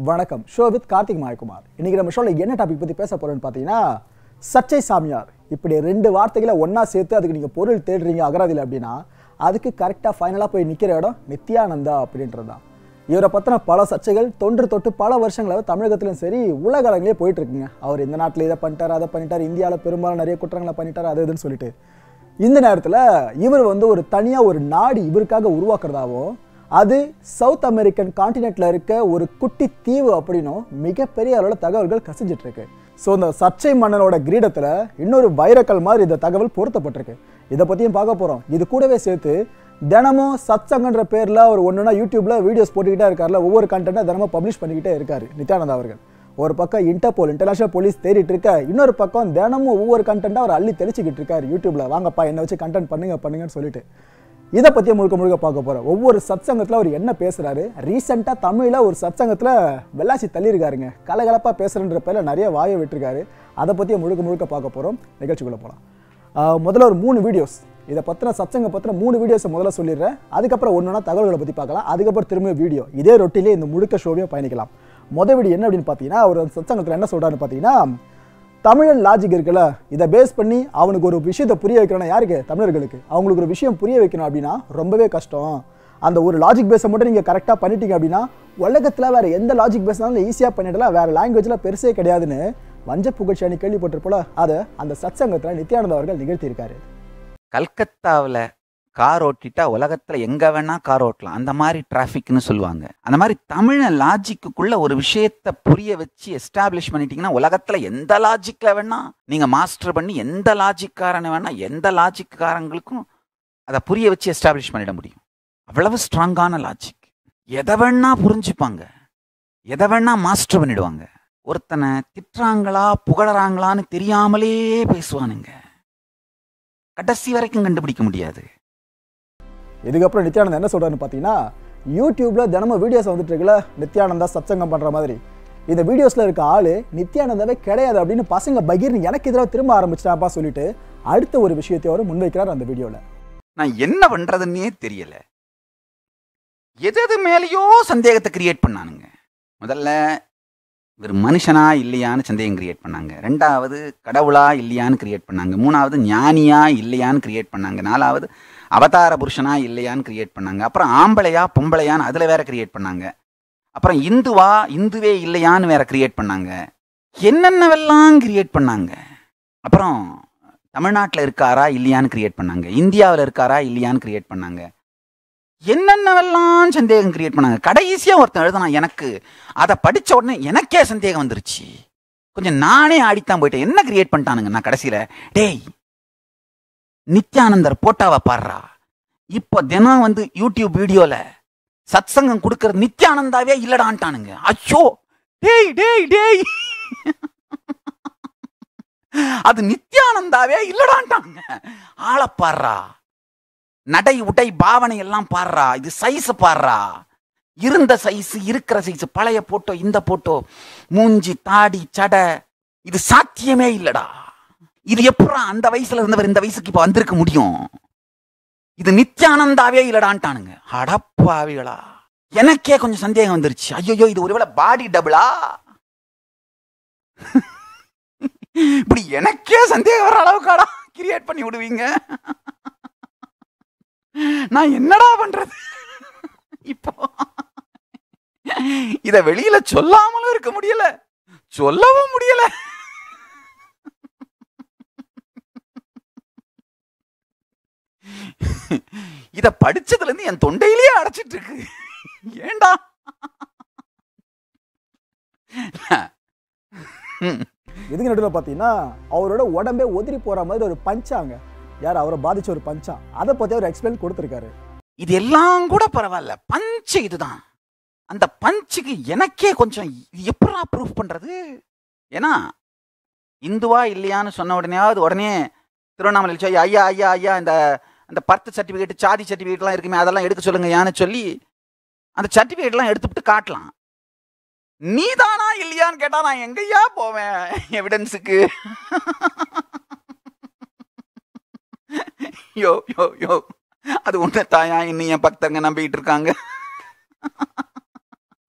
வணக்கம் show with Karthik Mayakumar இன்னைக்கு நம்ம ஷோல என்ன டாபிக் பத்தி பேச போறோம்னு பார்த்தீங்கன்னா சர்ச்சை சாமியார் இப்படி ரெண்டு வார்த்தைகளை ஒண்ணா சேர்த்து அதுக்கு நீங்க பொருள் தேடுறீங்க அகராதியில் அப்படின்னா அதுக்கு கரெக்டாக ஃபைனலாக போய் நிற்கிற இடம் நித்யானந்தா அப்படின்றது தான் இவரை பற்றின பல சர்ச்சைகள் தொன்று தொட்டு பல வருஷங்களாக தமிழகத்திலும் சரி உலக அளவிலே போயிட்டு இருக்குங்க அவர் இந்த நாட்டில் இதை பண்ணிட்டார் அதை பண்ணிட்டார் இந்தியாவில் பெரும்பாலும் நிறைய குற்றங்களை பண்ணிட்டார் அது இதுன்னு சொல்லிட்டு இந்த நேரத்தில் இவர் வந்து ஒரு தனியாக ஒரு நாடு இவருக்காக உருவாக்குறதாவும் அது சவுத் அமெரிக்கன் காண்டினென்ட்ல இருக்க ஒரு குட்டி தீவு அப்படின்னும் மிகப்பெரிய அளவில் தகவல்கள் கசிஞ்சிட்டு இருக்கு ஸோ இந்த சர்ச்சை மன்னனோட கிரீடத்தில் இன்னொரு வைரக்கல் மாதிரி இந்த தகவல் பொருத்தப்பட்டிருக்கு இதை பற்றியும் பார்க்க போகிறோம் இது கூடவே சேர்த்து தினமும் சத்சங்கன்ற பேரில் ஒரு ஒன்றுனா யூடியூப்ல வீடியோஸ் போட்டுக்கிட்டே இருக்காருல ஒவ்வொரு கண்டென்ட்டை தினமும் பப்ளிஷ் பண்ணிக்கிட்டே இருக்காரு நித்யானந்தா அவர்கள் ஒரு பக்கம் இன்டர்போல் இன்டர்நேஷனல் போலீஸ் தேடிட்டு இருக்க இன்னொரு பக்கம் தினமும் ஒவ்வொரு கண்டென்ட்டாக அவர் அள்ளி தெளிச்சுக்கிட்டு இருக்காரு யூடியூப்ல வாங்கப்பா என்னை வச்சு கண்டென்ட் பண்ணுங்க பண்ணுங்கன்னு சொல்லிட்டு இதை பற்றியே முழுக்க முழுக்க பார்க்க போகிறோம் ஒவ்வொரு சத்சங்கத்தில் அவர் என்ன பேசுகிறாரு ரீசெண்டாக தமிழில் ஒரு சத்சங்கத்தில் வெள்ளாச்சி தள்ளியிருக்காருங்க கலகலப்பாக பேசுகிறன்ற பேரில் நிறைய வாயை விட்டுருக்காரு அதை பற்றியே முழுக்க முழுக்க பார்க்க போகிறோம் நிகழ்ச்சிக்குள்ளே போகலாம் முதல்ல ஒரு மூணு வீடியோஸ் இதை பற்றின சத்சங்க பற்றின மூணு வீடியோஸை முதல்ல சொல்லிடுறேன் அதுக்கப்புறம் ஒன்றுனா தகவல்களை பற்றி பார்க்கலாம் அதுக்கப்புறம் திரும்ப வீடியோ இதே ரொட்டிலே இந்த முழுக்க ஷோவையும் பயணிக்கலாம் மொதல் வீடியோ என்ன அப்படின்னு பார்த்தீங்கன்னா அவர் அந்த சத்சங்கத்தில் என்ன சொல்கிறாருன்னு பார்த்தீங்கன்னா தமிழன் லாஜிக் இருக்குல்ல இதை பேஸ் பண்ணி அவனுக்கு ஒரு விஷயத்தை புரிய வைக்கணும் யாருக்கு தமிழர்களுக்கு அவங்களுக்கு ஒரு விஷயம் புரிய வைக்கணும் அப்படின்னா ரொம்பவே கஷ்டம் அந்த ஒரு லாஜிக் பேஸை மட்டும் நீங்கள் கரெக்டாக பண்ணிட்டீங்க அப்படின்னா உலகத்தில் வேற எந்த லாஜிக் பேஸ்னாலும் ஈஸியாக பண்ணிடலாம் வேற லாங்குவேஜில் பெருசே கிடையாதுன்னு வஞ்ச புகழ்ச்சி அணி கேள்விப்பட்டிருப்போல அதை அந்த சத்சங்கத்தில் நித்யானந்த அவர்கள் நிகழ்த்தியிருக்காரு கல்கத்தாவில் கார் ஓட்டிட்டா உலகத்துல எங்க வேணா கார் ஓட்டலாம் அந்த மாதிரி டிராஃபிக்னு சொல்லுவாங்க அந்த மாதிரி தமிழ லாஜிக்குள்ள ஒரு விஷயத்த புரிய வச்சு எஸ்டாப்ளிஷ் பண்ணிட்டீங்கன்னா உலகத்துல எந்த லாஜிக்ல வேணா நீங்க மாஸ்டர் பண்ணி எந்த லாஜிக்காரனை வேணா எந்த லாஜிக்காரங்களுக்கும் அதை புரிய வச்சு எஸ்டாப்ளிஷ் பண்ணிட முடியும் அவ்வளவு ஸ்ட்ராங்கான லாஜிக் எதை வேணா புரிஞ்சுப்பாங்க எதை வேணா மாஸ்டர் பண்ணிடுவாங்க ஒருத்தனை திட்டுறாங்களா புகழறாங்களான்னு தெரியாமலே பேசுவானுங்க கடைசி வரைக்கும் கண்டுபிடிக்க முடியாது இதுக்கப்புறம் நித்யானந்தா என்ன சொல்றாருன்னு பார்த்தீங்கன்னா யூடியூப்ல தினமும் வீடியோஸ் வந்துட்டு இருக்குல்ல நித்யானந்தா சத்சங்கம் பண்ற மாதிரி இந்த வீடியோஸ்ல இருக்க ஆளு நித்யானந்தாவே கிடையாது அப்படின்னு பசங்க பகீர்னு எனக்கு எதிராக திரும்ப ஆரம்பிச்சிட்டாப்பா சொல்லிட்டு அடுத்த ஒரு விஷயத்தை அவர் முன்வைக்கிறார் அந்த வீடியோல நான் என்ன பண்றதுன்னே தெரியல எது எது மேலேயோ சந்தேகத்தை கிரியேட் பண்ணானுங்க முதல்ல இவர் மனுஷனா இல்லையான்னு சந்தேகம் கிரியேட் பண்ணாங்க ரெண்டாவது கடவுளா இல்லையான்னு கிரியேட் பண்ணாங்க மூணாவது ஞானியா இல்லையான்னு கிரியேட் பண்ணாங்க நாலாவது அவதார புருஷனா இல்லையான்னு கிரியேட் பண்ணாங்க அப்புறம் ஆம்பளையா பொம்பளையான்னு அதுல வேற கிரியேட் பண்ணாங்க அப்புறம் இந்துவா இந்துவே இல்லையான்னு வேற கிரியேட் பண்ணாங்க என்னென்னவெல்லாம் கிரியேட் பண்ணாங்க அப்புறம் தமிழ்நாட்டில் இருக்காரா இல்லையான்னு கிரியேட் பண்ணாங்க இந்தியாவில் இருக்காரா இல்லையான்னு கிரியேட் பண்ணாங்க என்னென்னவெல்லாம் சந்தேகம் கிரியேட் பண்ணாங்க கடைசியாக ஒருத்தன் எழுதுனான் எனக்கு அதை படிச்ச உடனே எனக்கே சந்தேகம் வந்துருச்சு கொஞ்சம் நானே ஆடித்தான் போயிட்டேன் என்ன கிரியேட் பண்ணிட்டானுங்க நான் கடைசியில் டேய் நித்யானந்தர் போட்டாவை பாடுறா இப்போ தினம் வந்து யூடியூப் வீடியோல சத்சங்கம் கொடுக்கறது நித்யானந்தாவே இல்லடான்ட்டானுங்க அச்சோ டேய் டேய் டேய் அது நித்யானந்தாவே இல்லடான்ட்டாங்க ஆளை பாடுறா நடை உடை பாவனை எல்லாம் பாடுறா இது சைஸ் பாடுறா இருந்த சைஸ் இருக்கிற சைஸ் பழைய போட்டோ இந்த போட்டோ மூஞ்சி தாடி சடை இது சாத்தியமே இல்லடா இது எப்படா அந்த வயசுல இருந்தவர் இந்த வயசுக்கு இப்ப வந்திருக்க முடியும் இது நித்யானந்தாவே இல்லடான்ட்டானுங்க அடப்பாவிகளா எனக்கே கொஞ்சம் சந்தேகம் வந்துருச்சு ஐயோ இது ஒருவேளை பாடி டபுளா இப்படி எனக்கே சந்தேகம் வர அளவுக்காடா கிரியேட் பண்ணி விடுவீங்க நான் என்னடா பண்றது இப்போ இத வெளியில சொல்லாமலும் இருக்க முடியல சொல்லவும் முடியல இத படிச்சதுல இருந்து என் தொண்டையிலேயே அடைச்சிட்டு இருக்கு ஏண்டா இதுக்கு நடுவில் பார்த்தீங்கன்னா அவரோட உடம்பே உதிரி போற மாதிரி ஒரு பஞ்சாங்க யார் அவரை பாதிச்ச ஒரு பஞ்சா அதை பத்தி அவர் எக்ஸ்பிளைன் கொடுத்துருக்காரு இது எல்லாம் கூட பரவாயில்ல பஞ்சு இதுதான் அந்த பஞ்சுக்கு எனக்கே கொஞ்சம் இது எப்படா ப்ரூஃப் பண்றது ஏன்னா இந்துவா இல்லையான்னு சொன்ன உடனேயாவது உடனே திருவண்ணாமலை சொல்லி ஐயா ஐயா ஐயா இந்த அந்த பர்த் சர்டிஃபிகேட் சாதி சர்டிஃபிகேட்லாம் இருக்குமே அதெல்லாம் எடுக்க சொல்லுங்க யான்னு சொல்லி அந்த சர்டிஃபிகேட்லாம் எடுத்துவிட்டு காட்டலாம் நீதானா இல்லையான்னு கேட்டா நான் எங்கய்யா போவேன் எவிடன்ஸுக்கு யோ யோ யோ அது உன்னை தாயா இன்னும் என் பக்தங்க நம்பிக்கிட்டு இருக்காங்க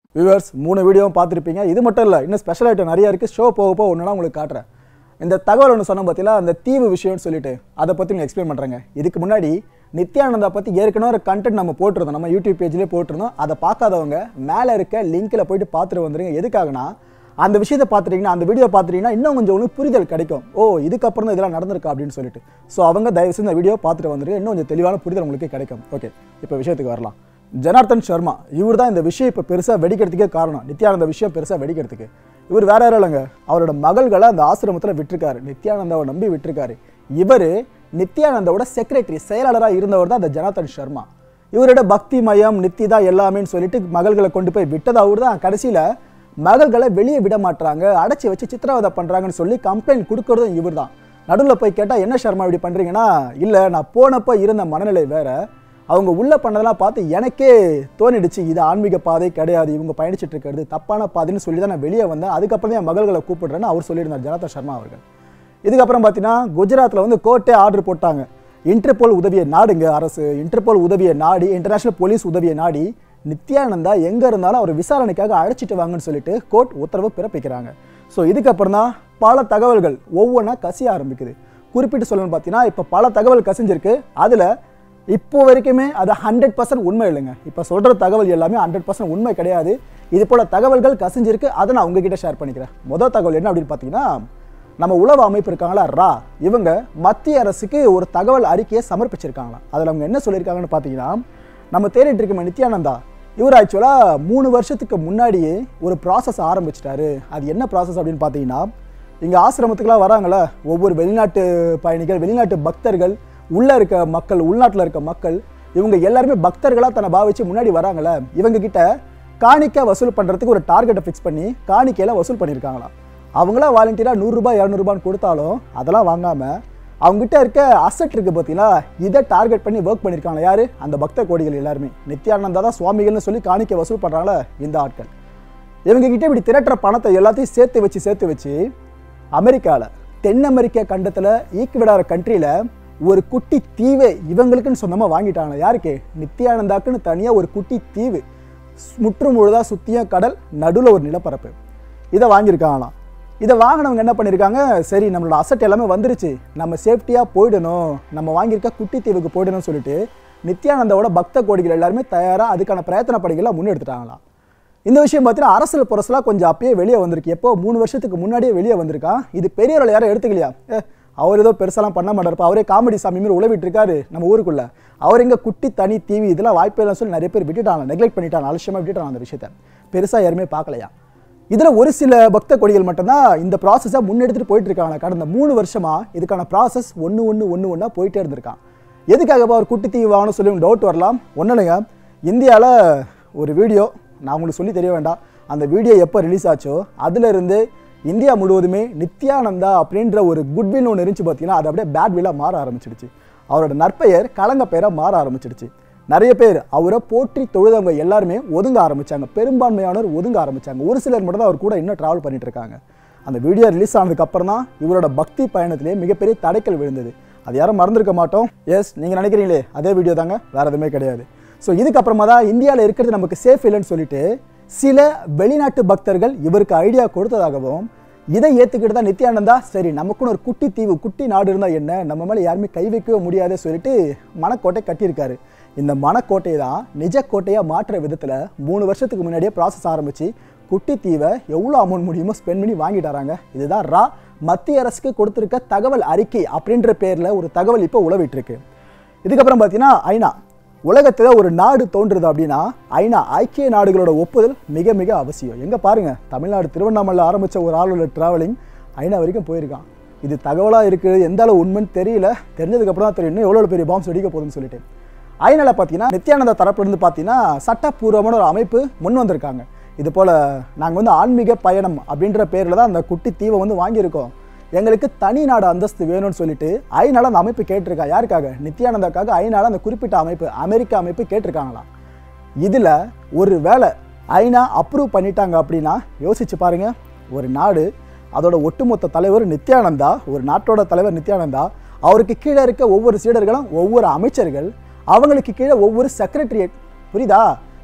வியூவர்ஸ் மூணு வீடியோவும் பார்த்துருப்பீங்க இது மட்டும் இல்லை இன்னும் ஸ்பெஷல் ஐட்டம் நிறைய இருக்குது ஷோ போக போக ஒன்றுனா உங்களுக்கு காட்டுறேன் இந்த தகவல் ஒன்று சொன்ன பார்த்தீங்களா அந்த தீவு விஷயம்னு சொல்லிட்டு அதை பற்றி நான் எக்ஸ்பிளைன் பண்ணுறேங்க இதுக்கு முன்னாடி நித்யானந்தா பற்றி ஏற்கனவே ஒரு கண்டென்ட் நம்ம போட்டிருந்தோம் நம்ம யூடியூப் பேஜ்லேயே போட்டிருந்தோம் அதை பார்க்காதவங்க மேலே இருக்க லிங்க்கில் போயிட்டு பார்த்துட்டு வந்துருங்க எதுக்காகனா அந்த விஷயத்தை பார்த்துட்டீங்கன்னா அந்த வீடியோ பார்த்துட்டீங்கன்னா இன்னும் கொஞ்சம் உங்களுக்கு புரிதல் கிடைக்கும் ஓ இதுக்கப்புறம் தான் இதெல்லாம் நடந்திருக்கா அப்படின்னு சொல்லிட்டு ஸோ அவங்க தயவு செஞ்சு இந்த வீடியோ பார்த்துட்டு வந்துருங்க இன்னும் கொஞ்சம் தெளிவான புரிதல் உங்களுக்கு கிடைக்கும் ஓகே இப்போ விஷயத்துக்கு வரலாம் ஜனார்தன் சர்மா இவர் தான் இந்த விஷயம் இப்போ பெருசாக வெடிக்கிறதுக்கே காரணம் நித்யானந்த விஷயம் பெருசாக வெடிக்கிறதுக்கு இவர் வேற யாரும் இல்லைங்க அவரோட மகள்களை அந்த ஆசிரமத்தில் விட்டிருக்காரு நித்யானந்தாவை நம்பி விட்டிருக்காரு இவர் நித்யானந்தாவோட செக்ரட்டரி செயலாளராக இருந்தவர் தான் அந்த ஜனார்தன் சர்மா இவரோட பக்தி மயம் நித்திதா எல்லாமேன்னு சொல்லிட்டு மகள்களை கொண்டு போய் விட்டது அவர் தான் கடைசியில் மகள்களை வெளியே விட மாட்றாங்க அடைச்சி வச்சு சித்திரவதை பண்ணுறாங்கன்னு சொல்லி கம்ப்ளைண்ட் கொடுக்கறதும் இவர் தான் நடுவில் போய் கேட்டால் என்ன சர்மா இப்படி பண்ணுறீங்கன்னா இல்லை நான் போனப்போ இருந்த மனநிலை வேற அவங்க உள்ளே பண்ணதெல்லாம் பார்த்து எனக்கே தோணிடுச்சு இது ஆன்மீக பாதை கிடையாது இவங்க பயணிச்சுட்டு இருக்கிறது தப்பான பாதைன்னு சொல்லி தான் நான் வெளியே வந்தேன் அதுக்கப்புறம் தான் என் மகள்களை கூப்பிடுறேன்னு அவர் சொல்லியிருந்தார் ஜனதா சர்மா அவர்கள் இதுக்கப்புறம் பார்த்தீங்கன்னா குஜராத்தில் வந்து கோர்ட்டே ஆர்டர் போட்டாங்க இன்டர்போல் உதவியை நாடுங்க அரசு இன்டர்போல் உதவியை நாடி இன்டர்நேஷனல் போலீஸ் உதவியை நாடி நித்யானந்தா எங்கே இருந்தாலும் அவர் விசாரணைக்காக அழைச்சிட்டு வாங்கன்னு சொல்லிட்டு கோர்ட் உத்தரவு பிறப்பிக்கிறாங்க ஸோ இதுக்கப்புறம் தான் பல தகவல்கள் ஒவ்வொன்றா கசிய ஆரம்பிக்குது குறிப்பிட்டு சொல்லணும்னு பார்த்தீங்கன்னா இப்போ பல தகவல் கசிஞ்சிருக்கு அதில் இப்போ வரைக்குமே அது ஹண்ட்ரட் பர்சன்ட் உண்மை இல்லைங்க இப்போ சொல்கிற தகவல் எல்லாமே ஹண்ட்ரட் பர்சன்ட் உண்மை கிடையாது இது போல தகவல்கள் கசிஞ்சிருக்கு அதை நான் உங்ககிட்ட ஷேர் பண்ணிக்கிறேன் முதல் தகவல் என்ன அப்படின்னு பார்த்தீங்கன்னா நம்ம உளவு அமைப்பு இருக்காங்களா ரா இவங்க மத்திய அரசுக்கு ஒரு தகவல் அறிக்கையை சமர்ப்பிச்சிருக்காங்களாம் அதில் அவங்க என்ன சொல்லியிருக்காங்கன்னு பார்த்தீங்கன்னா நம்ம தேடிட்டு இருக்க நித்யானந்தா இவர் ஆக்சுவலாக மூணு வருஷத்துக்கு முன்னாடியே ஒரு ப்ராசஸ் ஆரம்பிச்சிட்டாரு அது என்ன ப்ராசஸ் அப்படின்னு பார்த்தீங்கன்னா இங்கே ஆசிரமத்துக்குலாம் வராங்களே ஒவ்வொரு வெளிநாட்டு பயணிகள் வெளிநாட்டு பக்தர்கள் உள்ளே இருக்க மக்கள் உள்நாட்டில் இருக்க மக்கள் இவங்க எல்லாருமே பக்தர்களாக தன்னை பாவிச்சு முன்னாடி வராங்களே இவங்க கிட்ட காணிக்கை வசூல் பண்ணுறதுக்கு ஒரு டார்கெட்டை ஃபிக்ஸ் பண்ணி காணிக்கையில் வசூல் பண்ணியிருக்காங்களாம் அவங்களா வாலண்டியராக நூறுரூபா இரநூறுபான்னு கொடுத்தாலும் அதெல்லாம் வாங்காமல் அவங்ககிட்ட இருக்க அசட் இருக்கு பார்த்தீங்களா இதை டார்கெட் பண்ணி ஒர்க் பண்ணியிருக்காங்க யாரு அந்த பக்த கோடிகள் எல்லாருமே நித்யானந்தா தான் சுவாமிகள்னு சொல்லி காணிக்கை வசூல் பண்ணுறாங்களே இந்த ஆட்கள் இவங்க கிட்ட இப்படி திரட்டுற பணத்தை எல்லாத்தையும் சேர்த்து வச்சு சேர்த்து வச்சு அமெரிக்காவில் தென் அமெரிக்க கண்டத்தில் ஈக்குவடார கண்ட்ரியில் ஒரு குட்டி தீவை இவங்களுக்குன்னு சொந்தமாக வாங்கிட்டாங்க யாருக்கு நித்யானந்தாக்குன்னு தனியாக ஒரு குட்டி தீவு முற்றும் முழுதாக சுற்றியும் கடல் நடுவில் ஒரு நிலப்பரப்பு இதை வாங்கியிருக்காங்களாம் இதை வாங்கினவங்க என்ன பண்ணியிருக்காங்க சரி நம்மளோட அசட் எல்லாமே வந்துருச்சு நம்ம சேஃப்டியாக போயிடணும் நம்ம வாங்கியிருக்க குட்டி தீவுக்கு போயிடணும்னு சொல்லிட்டு நித்யானந்தாவோட பக்த கோடிகள் எல்லாருமே தயாராக அதுக்கான பிரயத்தன பணிகளை முன்னெடுத்துட்டாங்களாம் இந்த விஷயம் பார்த்தீங்கன்னா அரசியல் புரசலாக கொஞ்சம் அப்பயே வெளியே வந்திருக்கு எப்போ மூணு வருஷத்துக்கு முன்னாடியே வெளியே வந்திருக்கான் இது பெரியவர்கள் யாரும் எடுத்துக்கலையா ஏ அவர் ஏதோ பெருசாலாம் பண்ண மாட்டார்ப்பா அவரே காமெடி சாமி மாதிரி உழவிட்டு இருக்காரு நம்ம ஊருக்குள்ள அவர் எங்க குட்டி தனி டிவி இதெல்லாம் வாய்ப்பே இல்லைன்னு சொல்லி நிறைய பேர் விட்டுட்டாங்க நெக்லெக்ட் பண்ணிட்டாங்க அலட்சியமாக விட்டுட்டாங்க அந்த விஷயத்த பெருசாக யாருமே பார்க்கலையா இதில் ஒரு சில பக்த கொடிகள் மட்டும்தான் இந்த ப்ராசஸை முன்னெடுத்துட்டு போயிட்டு இருக்காங்க கடந்த மூணு வருஷமா இதுக்கான ப்ராசஸ் ஒன்று ஒன்று ஒன்று ஒன்றா போயிட்டே இருந்திருக்கான் எதுக்காகப்பா ஒரு குட்டி தீவு வாங்கணும் சொல்லி டவுட் வரலாம் ஒன்றுங்க இந்தியாவில் ஒரு வீடியோ நான் உங்களுக்கு சொல்லி தெரிய வேண்டாம் அந்த வீடியோ எப்போ ரிலீஸ் ஆச்சோ அதிலிருந்து இந்தியா முழுவதுமே நித்யானந்தா அப்படின்ற ஒரு குட்வில் ஒன்று இருந்துச்சு பார்த்தீங்கன்னா அது அப்படியே பேட் வில்லாக மாற ஆரம்பிச்சிடுச்சு அவரோட நற்பெயர் கலங்க பெயராக மாற ஆரம்பிச்சிடுச்சு நிறைய பேர் அவரை போற்றி தொழுதவங்க எல்லாருமே ஒதுங்க ஆரம்பிச்சாங்க பெரும்பான்மையானவர் ஒதுங்க ஆரம்பிச்சாங்க ஒரு சிலர் மட்டும் தான் அவர் கூட இன்னும் ட்ராவல் பண்ணிட்டு இருக்காங்க அந்த வீடியோ ரிலீஸ் ஆனதுக்கு அப்புறம் தான் இவரோட பக்தி பயணத்திலே மிகப்பெரிய தடைக்கல் விழுந்தது அது யாரும் மறந்துருக்க மாட்டோம் எஸ் நீங்கள் நினைக்கிறீங்களே அதே வீடியோ தாங்க வேற எதுவுமே கிடையாது ஸோ இதுக்கப்புறமா தான் இந்தியாவில் இருக்கிறது நமக்கு சேஃப் இல்லைன்னு சொல்லிட்டு சில வெளிநாட்டு பக்தர்கள் இவருக்கு ஐடியா கொடுத்ததாகவும் இதை ஏற்றுக்கிட்டு தான் நித்யானந்தா சரி நமக்குன்னு ஒரு குட்டி தீவு குட்டி நாடு இருந்தால் என்ன நம்ம மேலே யாருமே கை வைக்கவே முடியாதே சொல்லிட்டு மனக்கோட்டை கட்டியிருக்காரு இந்த மனக்கோட்டையை தான் நிஜ கோட்டையாக மாற்றுற விதத்தில் மூணு வருஷத்துக்கு முன்னாடியே ப்ராசஸ் ஆரம்பித்து குட்டி தீவை எவ்வளோ அமௌண்ட் முடியுமோ ஸ்பெண்ட் பண்ணி வாங்கிட்டாராங்க இதுதான் ரா மத்திய அரசுக்கு கொடுத்துருக்க தகவல் அறிக்கை அப்படின்ற பேரில் ஒரு தகவல் இப்போ உழவிட்டு இருக்கு இதுக்கப்புறம் பார்த்தீங்கன்னா ஐநா உலகத்தில் ஒரு நாடு தோன்றுது அப்படின்னா ஐநா ஐக்கிய நாடுகளோட ஒப்புதல் மிக மிக அவசியம் எங்கே பாருங்க தமிழ்நாடு திருவண்ணாமலை ஆரம்பித்த ஒரு ஆளோட டிராவலிங் ஐநா வரைக்கும் போயிருக்கான் இது தகவலாக இருக்குது எந்த அளவு உண்மைன்னு தெரியல தெரிஞ்சதுக்கப்புறம் தான் தெரியும் இன்னும் எவ்வளோ பெரிய பாம்ஸ் வெடிக்க போகுதுன்னு சொல்லிட்டு ஐநால பார்த்தீங்கன்னா நித்யானந்தா தரப்புலேருந்து பார்த்தீங்கன்னா சட்டப்பூர்வமான ஒரு அமைப்பு முன் வந்திருக்காங்க இது போல் நாங்கள் வந்து ஆன்மீக பயணம் அப்படின்ற பேரில் தான் அந்த குட்டி தீவை வந்து வாங்கியிருக்கோம் எங்களுக்கு தனி நாடு அந்தஸ்து வேணும்னு சொல்லிட்டு ஐநால அந்த அமைப்பு கேட்டிருக்கா யாருக்காக நித்யானந்தாக்காக ஐநால அந்த குறிப்பிட்ட அமைப்பு அமெரிக்க அமைப்பு கேட்டிருக்காங்களாம் இதில் ஒரு வேளை ஐநா அப்ரூவ் பண்ணிட்டாங்க அப்படின்னா யோசிச்சு பாருங்க ஒரு நாடு அதோட ஒட்டுமொத்த தலைவர் நித்யானந்தா ஒரு நாட்டோட தலைவர் நித்யானந்தா அவருக்கு கீழே இருக்க ஒவ்வொரு சீடர்களும் ஒவ்வொரு அமைச்சர்கள் அவங்களுக்கு கீழே ஒவ்வொரு செக்ரட்டரியேட் புரியுதா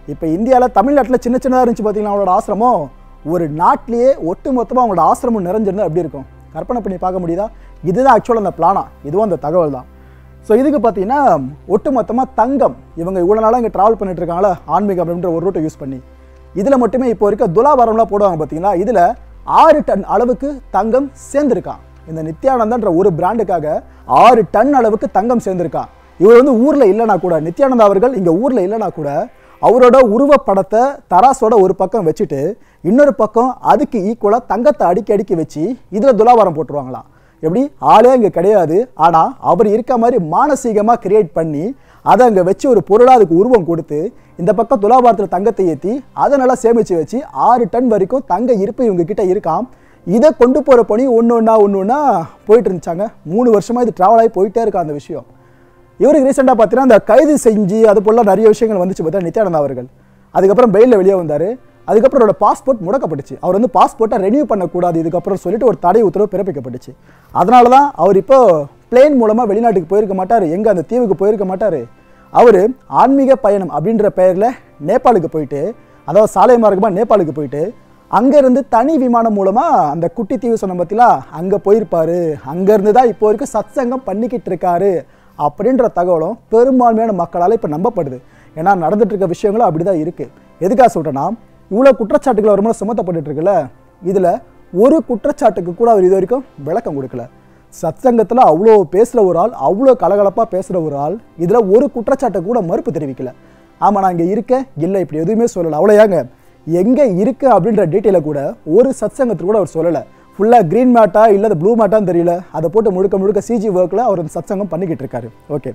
இப்போ இந்தியாவில் தமிழ்நாட்டில் சின்ன சின்னதாக இருந்துச்சு பார்த்தீங்களா அவங்களோட ஆசிரமம் ஒரு நாட்டிலேயே ஒட்டு மொத்தமாக அவங்களோட ஆசிரமம் நிறைஞ்சிருந்தா எப்படி இருக்கும் கற்பனை பண்ணி பார்க்க முடியுதா இதுதான் ஆக்சுவலாக அந்த பிளானா இதுவும் அந்த தகவல் தான் ஸோ இதுக்கு பார்த்தீங்கன்னா ஒட்டுமொத்தமாக தங்கம் இவங்க இவ்வளோ நாளாக இங்கே ட்ராவல் பண்ணிட்டு இருக்காங்களா ஆன்மீகம் அப்படின்ற ஒரு ரூட்டை யூஸ் பண்ணி இதில் மட்டுமே இப்போ இருக்க துலாபாரம்லாம் போடுவாங்க பார்த்தீங்களா இதில் ஆறு டன் அளவுக்கு தங்கம் சேர்ந்துருக்கான் இந்த நித்யானந்தான்ற ஒரு பிராண்டுக்காக ஆறு டன் அளவுக்கு தங்கம் சேர்ந்துருக்கான் இவர் வந்து ஊரில் இல்லைனா கூட நித்யானந்தா அவர்கள் இங்கே ஊரில் இல்லைனா கூட அவரோட உருவப்படத்தை தராசோட ஒரு பக்கம் வச்சுட்டு இன்னொரு பக்கம் அதுக்கு ஈக்குவலாக தங்கத்தை அடுக்கி அடுக்கி வச்சு இதில் துலாபாரம் போட்டுருவாங்களாம் எப்படி ஆளே அங்கே கிடையாது ஆனால் அவர் இருக்க மாதிரி மானசீகமாக கிரியேட் பண்ணி அதை அங்கே வச்சு ஒரு பொருளாக அதுக்கு உருவம் கொடுத்து இந்த பக்கம் துலாபாரத்தில் தங்கத்தை ஏற்றி அதை நல்லா சேமித்து வச்சு ஆறு டன் வரைக்கும் தங்க இருப்பு இவங்க கிட்ட இருக்காம் இதை கொண்டு போகிற பணி ஒன்று ஒன்றா ஒன்று ஒன்றா போயிட்டு இருந்துச்சாங்க மூணு வருஷமாக இது ட்ராவல் ஆகி போயிட்டே இருக்கா அந்த விஷயம் இவருக்கு ரீசெண்டாக பார்த்தீங்கன்னா அந்த கைது செஞ்சு அது போல நிறைய விஷயங்கள் வந்துச்சு பார்த்தா நித்யானந்தா அவர்கள் அதுக்கப்புறம் பெயிலில் வெளியே வந்தார் அதுக்கப்புறம் அவரோட பாஸ்போர்ட் முடக்கப்பட்டுச்சு அவர் வந்து பாஸ்போர்ட்டை ரெனியூ பண்ணக்கூடாது இதுக்கப்புறம் சொல்லிட்டு ஒரு தடை உத்தரவு பிறப்பிக்கப்பட்டுச்சு அதனால தான் அவர் இப்போ பிளேன் மூலமாக வெளிநாட்டுக்கு போயிருக்க மாட்டார் எங்கே அந்த தீவுக்கு போயிருக்க மாட்டார் அவர் ஆன்மீக பயணம் அப்படின்ற பெயரில் நேபாளுக்கு போயிட்டு அதாவது சாலை மார்க்கமாக நேபாளுக்கு போயிட்டு அங்கேருந்து தனி விமானம் மூலமாக அந்த குட்டி தீவு சொன்ன பார்த்தீங்களா அங்கே போயிருப்பாரு அங்கேருந்து தான் இப்போ வரைக்கும் சத்சங்கம் பண்ணிக்கிட்டு இருக்காரு அப்படின்ற தகவலும் பெரும்பான்மையான மக்களால் இப்போ நம்பப்படுது ஏன்னா நடந்துட்டு இருக்க விஷயங்களும் அப்படி தான் இருக்குது எதுக்காக சொல்கிறேன்னா இவ்வளோ குற்றச்சாட்டுகள் ஒரு முறை சுமத்தப்பட்டுட்டு இருக்குல்ல இதில் ஒரு குற்றச்சாட்டுக்கு கூட அவர் இது வரைக்கும் விளக்கம் கொடுக்கல சத்சங்கத்தில் அவ்வளோ பேசுகிற ஒரு ஆள் அவ்வளோ கலகலப்பாக பேசுகிற ஒரு ஆள் இதில் ஒரு குற்றச்சாட்டை கூட மறுப்பு தெரிவிக்கல ஆமாம் நான் இங்கே இருக்கேன் இல்லை இப்படி எதுவுமே சொல்லலை அவ்வளோ ஏங்க எங்கே இருக்கு அப்படின்ற டீட்டெயிலை கூட ஒரு சத்சங்கத்துக்கு கூட அவர் சொல்லலை ஃபுல்லாக க்ரீன் மேட்டா இல்லை அது ப்ளூ மேட்டான்னு தெரியல அதை போட்டு முழுக்க முழுக்க சிஜி ஒர்க்கில் அவர் அந்த சத்சங்கம் பண்ணிக்கிட்டு இருக்காரு ஓகே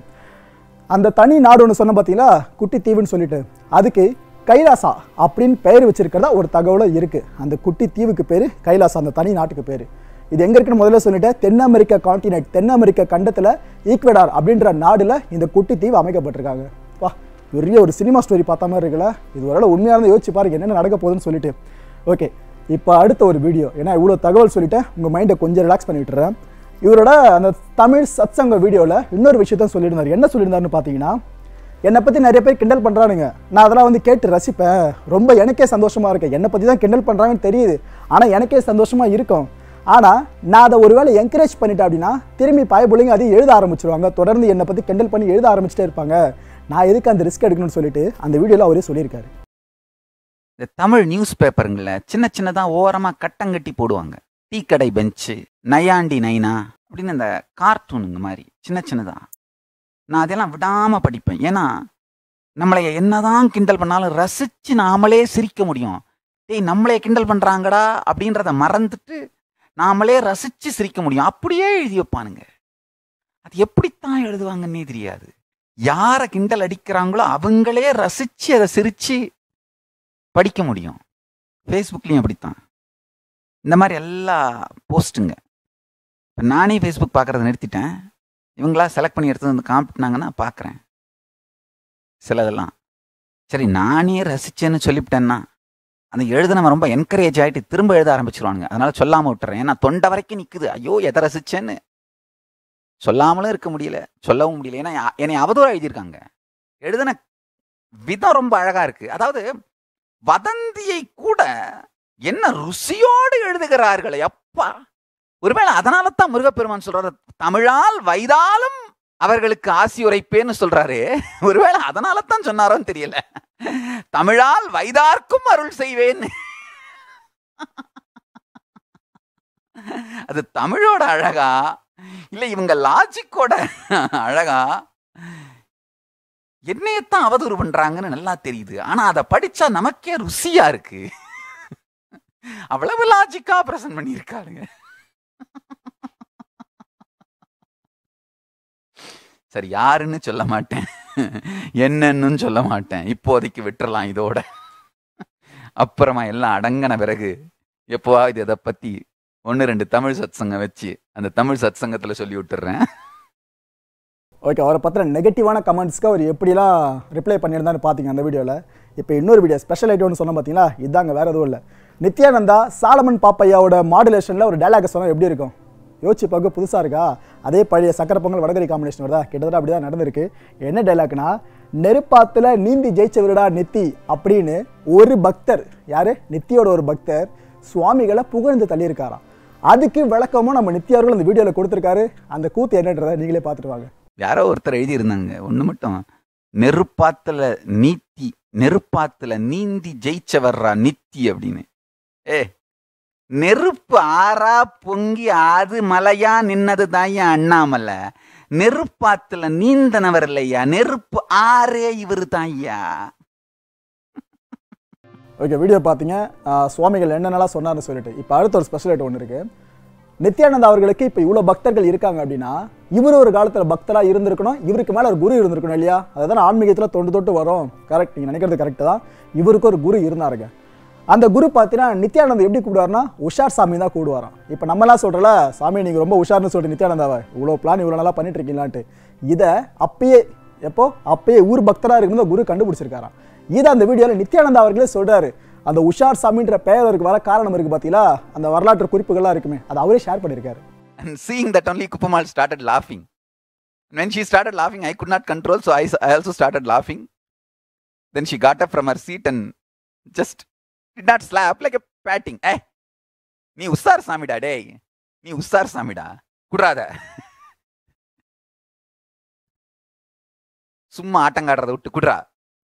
அந்த தனி நாடு ஒன்று சொன்ன பார்த்தீங்களா குட்டி தீவுன்னு சொல்லிட்டு அதுக்கு கைலாசா அப்படின்னு பெயர் வச்சிருக்கிறதா ஒரு தகவலும் இருக்குது அந்த குட்டி தீவுக்கு பேர் கைலாசா அந்த தனி நாட்டுக்கு பேர் இது எங்கே இருக்குன்னு முதல்ல சொல்லிட்டேன் தென் அமெரிக்கா காண்டினென்ட் தென் அமெரிக்கா கண்டத்தில் ஈக்வடார் அப்படின்ற நாடுல இந்த குட்டி தீவு அமைக்கப்பட்டிருக்காங்க வா பெரிய ஒரு சினிமா ஸ்டோரி பார்த்த மாதிரி இருக்குல்ல இது ஒரு உண்மையாக இருந்தால் யோசிச்சு பாருங்க என்னென்ன நடக்க போகுதுன்னு சொல்லிட்டு ஓகே இப்போ அடுத்த ஒரு வீடியோ ஏன்னா இவ்வளோ தகவல் சொல்லிட்டேன் உங்கள் மைண்டை கொஞ்சம் ரிலாக்ஸ் பண்ணி விட்டுறேன் இவரோட அந்த தமிழ் சத்சங்க வீடியோவில் இன்னொரு விஷயத்த சொல்லியிருந்தார் என்ன சொல்லியிருந்தாருன்னு பார்த்தீங்கன்னா என்னை பற்றி நிறைய பேர் கிண்டல் பண்ணுறானுங்க நான் அதெல்லாம் வந்து கேட்டு ரசிப்பேன் ரொம்ப எனக்கே சந்தோஷமாக இருக்கேன் என்னை பற்றி தான் கிண்டல் பண்ணுறாங்கன்னு தெரியுது ஆனால் எனக்கே சந்தோஷமாக இருக்கும் ஆனால் நான் அதை ஒருவேளை என்கரேஜ் பண்ணிட்டேன் அப்படின்னா திரும்பி பயபுள்ளைங்க அதையும் எழுத ஆரம்பிச்சிருவாங்க தொடர்ந்து என்னை பற்றி கிண்டல் பண்ணி எழுத ஆரம்பிச்சிட்டே இருப்பாங்க நான் எதுக்கு அந்த ரிஸ்க் எடுக்கணும்னு சொல்லிட்டு அந்த வீடியோவில் அவரே சொல்லியிருக்காரு இந்த தமிழ் நியூஸ் பேப்பருங்களில் சின்ன சின்னதாக ஓரமாக கட்டங்கட்டி போடுவாங்க டீக்கடை பெஞ்சு நையாண்டி நைனா அப்படின்னு இந்த கார்ட்டூனுங்க மாதிரி சின்ன சின்னதா நான் அதெல்லாம் விடாமல் படிப்பேன் ஏன்னா நம்மளை என்னதான் கிண்டல் பண்ணாலும் ரசித்து நாமளே சிரிக்க முடியும் டேய் நம்மளே கிண்டல் பண்ணுறாங்கடா அப்படின்றத மறந்துட்டு நாமளே ரசித்து சிரிக்க முடியும் அப்படியே எழுதி வைப்பானுங்க அது எப்படித்தான் எழுதுவாங்கன்னே தெரியாது யாரை கிண்டல் அடிக்கிறாங்களோ அவங்களே ரசித்து அதை சிரித்து படிக்க முடியும் ஃபேஸ்புக்லேயும் அப்படித்தான் இந்த மாதிரி எல்லா போஸ்ட்டுங்க இப்போ நானே ஃபேஸ்புக் பார்க்குறத நிறுத்திட்டேன் இவங்களா செலக்ட் பண்ணி எடுத்து வந்து காமிட்டாங்கன்னா பார்க்குறேன் சிலதெல்லாம் சரி நானே ரசிச்சேன்னு சொல்லிவிட்டேன்னா அந்த எழுதுனவன் ரொம்ப என்கரேஜ் ஆகிட்டு திரும்ப எழுத ஆரம்பிச்சிருவானுங்க அதனால சொல்லாமல் விட்டுறேன் ஏன்னா தொண்டை வரைக்கும் நிற்குது ஐயோ எதை ரசிச்சேன்னு சொல்லாமலும் இருக்க முடியல சொல்லவும் முடியல ஏன்னா யா- என்னை அவதூறாக எழுதியிருக்காங்க எழுதின விதம் ரொம்ப அழகா இருக்கு அதாவது வதந்தியை கூட என்ன ருசியோடு எழுதுகிறார்கள் அப்பா ஒருவேளை அதனால தான் முருகப்பெருமான் சொல்றாரு தமிழால் வைதாலும் அவர்களுக்கு ஆசி உரைப்பேன்னு சொல்றாரு ஒருவேளை அதனால தான் சொன்னாரோன்னு தெரியல தமிழால் வைதார்க்கும் அருள் செய்வேன் அது தமிழோட அழகா இல்ல இவங்க லாஜிக்கோட அழகா என்னையத்தான் அவதூறு பண்றாங்கன்னு நல்லா தெரியுது ஆனா அதை படிச்சா நமக்கே ருசியா இருக்கு அவ்வளவு லாஜிக்கா பிரசன்ட் பண்ணியிருக்காருங்க சரி யாருன்னு சொல்ல மாட்டேன் என்னன்னு சொல்ல மாட்டேன் இப்போதைக்கு விட்டுறலாம் இதோட அப்புறமா எல்லாம் அடங்கின பிறகு எப்போவா இது இதை பத்தி ஒன்று ரெண்டு தமிழ் சத்சங்கம் வச்சு அந்த தமிழ் சத்சங்கத்துல சொல்லி விட்டுறேன் ஓகே அவரை பற்றின நெகட்டிவான கமெண்ட்ஸ்க்கு அவர் எப்படிலாம் ரிப்ளை பண்ணியிருந்தான்னு பார்த்தீங்க அந்த வீடியோவில் இப்போ இன்னொரு வீடியோ ஸ்பெஷல் ஐட்டம் சொன்ன பார்த்தீங்களா இதாங்க வேறு எதுவும் இல்லை நித்யானந்தா சாலமன் பாப்பையாவோட மாடுலேஷனில் ஒரு டைலாக் சொன்னால் எப்படி இருக்கும் யோசிச்சு பார்க்க புதுசாக இருக்கா அதே பழைய சக்கரை பொங்கல் வடகரி காம்பினேஷன் வருதா கிட்டத்தட்ட அப்படி தான் நடந்திருக்கு என்ன டைலாக்னா நெருப்பாத்துல நீந்தி ஜெயிச்சவருடா நித்தி அப்படின்னு ஒரு பக்தர் யாரு நித்தியோட ஒரு பக்தர் சுவாமிகளை புகழ்ந்து தள்ளியிருக்காராம் அதுக்கு விளக்கமும் நம்ம நித்தி அவர்கள் அந்த வீடியோவில் கொடுத்துருக்காரு அந்த கூத்து என்னன்றதை நீங்களே பார்த்துட்டு வாங்க யாரோ ஒருத்தர் எழுதியிருந்தாங்க ஒன்று மட்டும் நெருப்பாத்துல நீத்தி நெருப்பாத்துல நீந்தி ஜெயிச்சவர்ரா நித்தி அப்படின்னு ஏ நெருப்பு ஆறா பொங்கி ஆது மலையா நின்னது தாயா அண்ணாமலை நெருப்பாத்துல நீந்தனவர் இல்லையா நெருப்பு ஆறே இவரு தாய்யா ஓகே வீடியோ பார்த்தீங்க ஆஹ் சுவாமிகள் என்னென்னலாம் சொன்னார்னு சொல்லிட்டு இப்போ அடுத்த ஒரு ஸ்பெஷல் ஐட்டம் ஒன்று இருக்கு நித்யானந்தா அவர்களுக்கு இப்போ இவ்வளோ பக்தர்கள் இருக்காங்க அப்படின்னா இவர் ஒரு காலத்தில் பக்தராக இருந்திருக்கணும் இவருக்கு மேலே ஒரு குரு இருந்திருக்கணும் இல்லையா அதுதான் ஆன்மீகத்தில் தொண்டு தொட்டு வரும் கரெக்ட் நீங்கள் நினைக்கிறது கரெக்டு தான் இவருக்கு ஒரு குரு இருந்தாருங்க அந்த குரு பார்த்தீங்கன்னா நித்யானந்தா எப்படி கூப்பிடுவார்னா உஷார் சாமி தான் கூடுவாராம் இப்போ நம்மலாம் சொல்கிறல சாமி நீங்கள் ரொம்ப உஷார்னு சொல்லிட்டு நித்யானந்தாவை இவ்வளோ பிளான் இவ்வளோ நல்லா பண்ணிட்டு இருக்கீங்களான்ட்டு இதை அப்பயே எப்போ அப்பயே ஊர் பக்தராக இருக்கும்போது குரு கண்டுபிடிச்சிருக்காராம் இதை அந்த வீடியோவில் நித்யானந்தா அவர்களே சொல்றாரு அந்த உஷார் சாமின்ற பெயர் அவருக்கு வர காரணம் இருக்கு பார்த்தீங்களா அந்த வரலாற்று குறிப்புகள்லாம் இருக்குமே அதை அவரே ஷேர் பண்ணியிருக்காரு And seeing that only Kupamal started laughing. And when she started laughing, I could not control, so I, I also started laughing. Then she got up from her seat and just did not slap like a patting. Eh, நீ உஸ்தார் சாமிடா டேய் நீ உஸ்தார் சாமிடா குடுறாத சும்மா ஆட்டங்காடுறத விட்டு குடுறா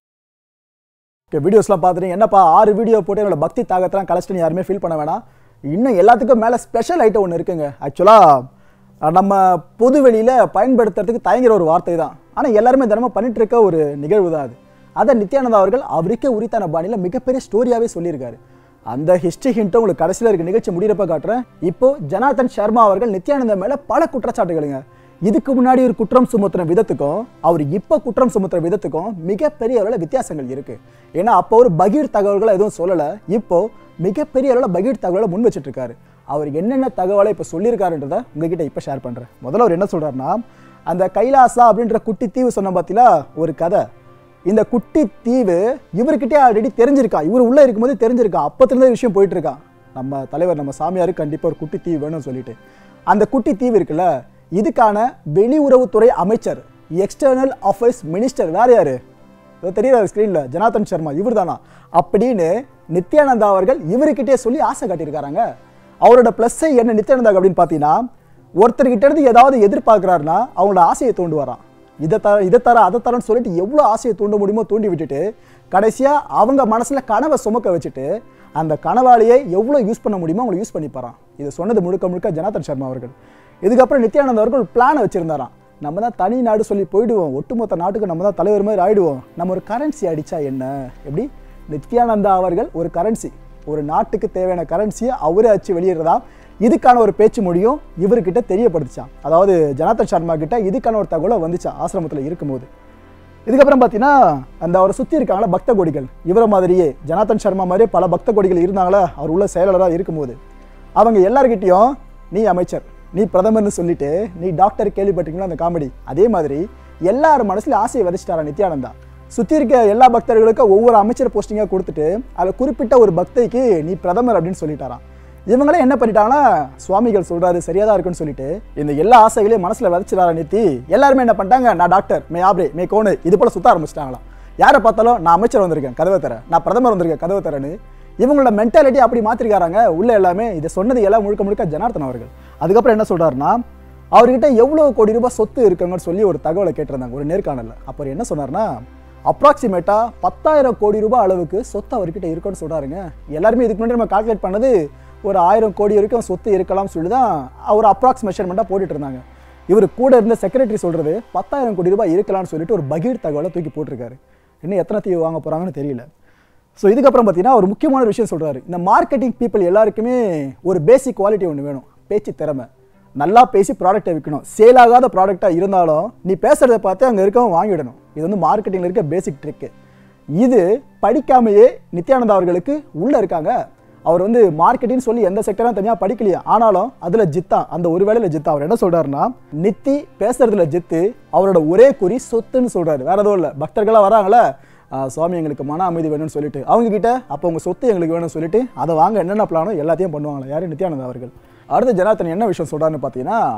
okay வீடியோஸ்லாம் பார்த்துட்டு என்னப்பா ஆறு வீடியோ போட்டு என்னோட பக்தி தாகத்தெல்லாம் கலெக்ஷன் யாருமே ஃபீல் பண்ண வேணாம் இன்னும் எல்லாத்துக்கும் மேலே ஸ்பெஷல் ஐட்டம் ஒன்று இருக்குங்க ஆக்சுவலாக நம்ம பொது வெளியில் பயன்படுத்துறதுக்கு தயங்குற ஒரு வார்த்தை தான் ஆனால் எல்லாருமே தினமும் பண்ணிட்டு இருக்க ஒரு நிகழ்வு தான் அது அதை நித்யானந்தா அவர்கள் அவருக்கே உரித்தான பாணியில் மிகப்பெரிய ஸ்டோரியாகவே சொல்லியிருக்காரு அந்த ஹிஸ்ட்ரி ஹிண்ட்டும் உங்களுக்கு கடைசியில் இருக்க நிகழ்ச்சி முடியிறப்ப காட்டுறேன் இப்போ ஜனார்தன் சர்மா அவர்கள் நித்யானந்தா மேலே பல குற்றச்சாட்டுகளுங்க இதுக்கு முன்னாடி ஒரு குற்றம் சுமத்துற விதத்துக்கும் அவர் இப்போ குற்றம் சுமத்துற விதத்துக்கும் மிகப்பெரிய அளவில் வித்தியாசங்கள் இருக்கு ஏன்னா அப்போ ஒரு பகீர் தகவல்களை எதுவும் சொல்லலை இப்போ மிகப்பெரிய அளவில் பகீர் தகவலை முன் வச்சிட்டு இருக்காரு அவர் என்னென்ன தகவலை இப்போ சொல்லியிருக்காருன்றதை உங்ககிட்ட இப்போ ஷேர் பண்ணுறேன் முதல்ல அவர் என்ன சொல்றாருன்னா அந்த கைலாசா அப்படின்ற குட்டி தீவு சொன்ன பார்த்தீங்களா ஒரு கதை இந்த குட்டி தீவு இவர்கிட்டே ஆல்ரெடி தெரிஞ்சிருக்கா இவர் உள்ள இருக்கும்போது தெரிஞ்சிருக்கா அப்பத்திலிருந்தே விஷயம் போயிட்டு இருக்கான் நம்ம தலைவர் நம்ம சாமியாருக்கு கண்டிப்பாக ஒரு குட்டி தீவு வேணும்னு சொல்லிட்டு அந்த குட்டி தீவு இருக்குல்ல இதுக்கான வெளியுறவுத்துறை அமைச்சர் எக்ஸ்டர்னல் அஃபேர்ஸ் மினிஸ்டர் வேற யாரு இதோ தெரியுறாரு ஸ்க்ரீனில் ஜனார்தன் சர்மா இவர் தானா அப்படின்னு நித்யானந்தா அவர்கள் இவர்கிட்டே சொல்லி ஆசை காட்டியிருக்காராங்க அவரோட ப்ளஸ்ஸை என்ன நித்யானந்தா அப்படின்னு பார்த்தீங்கன்னா ஒருத்தர்கிட்ட இருந்து ஏதாவது எதிர்பார்க்குறாருன்னா அவங்களோட ஆசையை தூண்டுவாராம் இதை தர இதை தர அதை தரேன்னு சொல்லிட்டு எவ்வளோ ஆசையை தூண்ட முடியுமோ தூண்டி விட்டுட்டு கடைசியாக அவங்க மனசில் கனவை சுமக்க வச்சுட்டு அந்த கனவாளியை எவ்வளோ யூஸ் பண்ண முடியுமோ அவங்களை யூஸ் பண்ணிப்பாராம் இதை சொன்னது முழுக்க முழுக்க ஜனார்தன் சர்மா அவர்கள் இதுக்கப்புறம் நித்யானந்த அவர்கள் ஒரு பிளானை வச்சுருந்தாராம் நம்ம தான் தனி நாடு சொல்லி போயிடுவோம் ஒட்டுமொத்த நாட்டுக்கு நம்ம தான் தலைவர் மாதிரி ஆயிடுவோம் நம்ம ஒரு கரன்சி அடிச்சா என்ன எப்படி நித்யானந்தா அவர்கள் ஒரு கரன்சி ஒரு நாட்டுக்கு தேவையான கரன்சியை அவரே அச்சு வெளியிடுறதா இதுக்கான ஒரு பேச்சு மொழியும் இவர்கிட்ட தெரியப்படுத்துச்சான் அதாவது ஜனார்தன் சர்மா கிட்ட இதுக்கான ஒரு தகவலை வந்துச்சான் ஆசிரமத்தில் இருக்கும்போது இதுக்கப்புறம் பார்த்தீங்கன்னா அந்த அவரை சுற்றி இருக்காங்களா பக்த கொடிகள் இவரை மாதிரியே ஜனார்தன் சர்மா மாதிரியே பல பக்த கொடிகள் இருந்தாங்களா அவர் உள்ள செயலாளராக இருக்கும்போது அவங்க எல்லார்கிட்டயும் நீ அமைச்சர் நீ பிரதமர்னு சொல்லிட்டு நீ டாக்டர் கேள்விப்பட்டீங்களா அந்த காமெடி அதே மாதிரி எல்லார் மனசுல ஆசையை விதைச்சிட்டாரா நித்யானந்தா சுற்றி இருக்க எல்லா பக்தர்களுக்கும் ஒவ்வொரு அமைச்சர் போஸ்டிங்காக கொடுத்துட்டு அதில் குறிப்பிட்ட ஒரு பக்தைக்கு நீ பிரதமர் அப்படின்னு சொல்லிட்டாராம் இவங்களே என்ன பண்ணிட்டாங்கன்னா சுவாமிகள் சொல்றாரு சரியா தான் இருக்குன்னு சொல்லிட்டு இந்த எல்லா ஆசைகளையும் மனசுல விதைச்சிடார நிறுத்தி எல்லாருமே என்ன பண்ணிட்டாங்க நான் டாக்டர் மே ஆப்ரே மே கோனு இது போல சுத்த ஆரம்பிச்சிட்டாங்களாம் யாரை பார்த்தாலும் நான் அமைச்சர் வந்திருக்கேன் கதவை தர நான் பிரதமர் வந்திருக்கேன் கதவை தரேன்னு இவங்களோட மென்டாலிட்டி அப்படி மாத்திருக்காங்க உள்ள எல்லாமே இதை சொன்னது எல்லாம் முழுக்க முழுக்க ஜனார்தன் அவர்கள் அதுக்கப்புறம் என்ன சொல்றாருன்னா அவர்கிட்ட எவ்வளவு கோடி ரூபாய் சொத்து இருக்குங்கன்னு சொல்லி ஒரு தகவலை கேட்டிருந்தாங்க ஒரு நேர்காணல்ல அப்போ அவர் என்ன சொன்னார்னா அப்ராக்சிமேட்டா பத்தாயிரம் கோடி ரூபாய் அளவுக்கு சொத்து அவர்கிட்ட இருக்குன்னு சொல்றாருங்க எல்லாருமே இதுக்கு முன்னாடி நம்ம கால்குலேட் பண்ணது ஒரு ஆயிரம் கோடி வரைக்கும் சொத்து இருக்கலாம்னு சொல்லி தான் அவர் அப்ராக்ஸ் மெஷர்மெண்ட்டாக போட்டுட்டு இருந்தாங்க இவர் கூட இருந்த செக்ரட்டரி சொல்றது பத்தாயிரம் கோடி ரூபாய் இருக்கலாம்னு சொல்லிட்டு ஒரு பகீர் தகவலை தூக்கி போட்டிருக்காரு இன்னும் எத்தனை தீவு வாங்க போறாங்கன்னு தெரியல ஸோ இதுக்கப்புறம் பார்த்தீங்கன்னா ஒரு முக்கியமான ஒரு விஷயம் சொல்றாரு இந்த மார்க்கெட்டிங் பீப்புள் எல்லாருக்குமே ஒரு பேசிக் குவாலிட்டி ஒன்று வேணும் பேச்சு திறமை நல்லா பேசி ப்ராடக்ட்டை விற்கணும் சேல் ஆகாத ப்ராடக்டாக இருந்தாலும் நீ பேசுகிறத பார்த்து அங்கே இருக்கவன் வாங்கிடணும் இது வந்து மார்க்கெட்டிங்கில் இருக்க பேசிக் ட்ரிக்கு இது படிக்காமையே நித்யானந்தா அவர்களுக்கு உள்ளே இருக்காங்க அவர் வந்து மார்க்கெட்டிங் சொல்லி எந்த செக்டரும் தனியாக படிக்கலையா ஆனாலும் அதில் ஜித்தா அந்த ஒரு வேலையில் ஜித்தா அவர் என்ன சொல்றாருன்னா நித்தி பேசுறதுல ஜித்து அவரோட ஒரே குறி சொத்துன்னு சொல்றாரு வேற எதுவும் இல்லை பக்தர்களாக வராங்களே ஆஹ் சுவாமி எங்களுக்கு மன அமைதி வேணும்னு சொல்லிட்டு அவங்க கிட்ட அப்போ உங்க சொத்து எங்களுக்கு வேணும்னு சொல்லிட்டு அதை வாங்க என்னென்ன பிளானோ எல்லாத்தையும் பண்ணுவாங்களா யாரு நித்யானந்தா அவர்கள் அடுத்த ஜனார்த்தன் என்ன விஷயம் சொல்றாருன்னு பார்த்தீங்கன்னா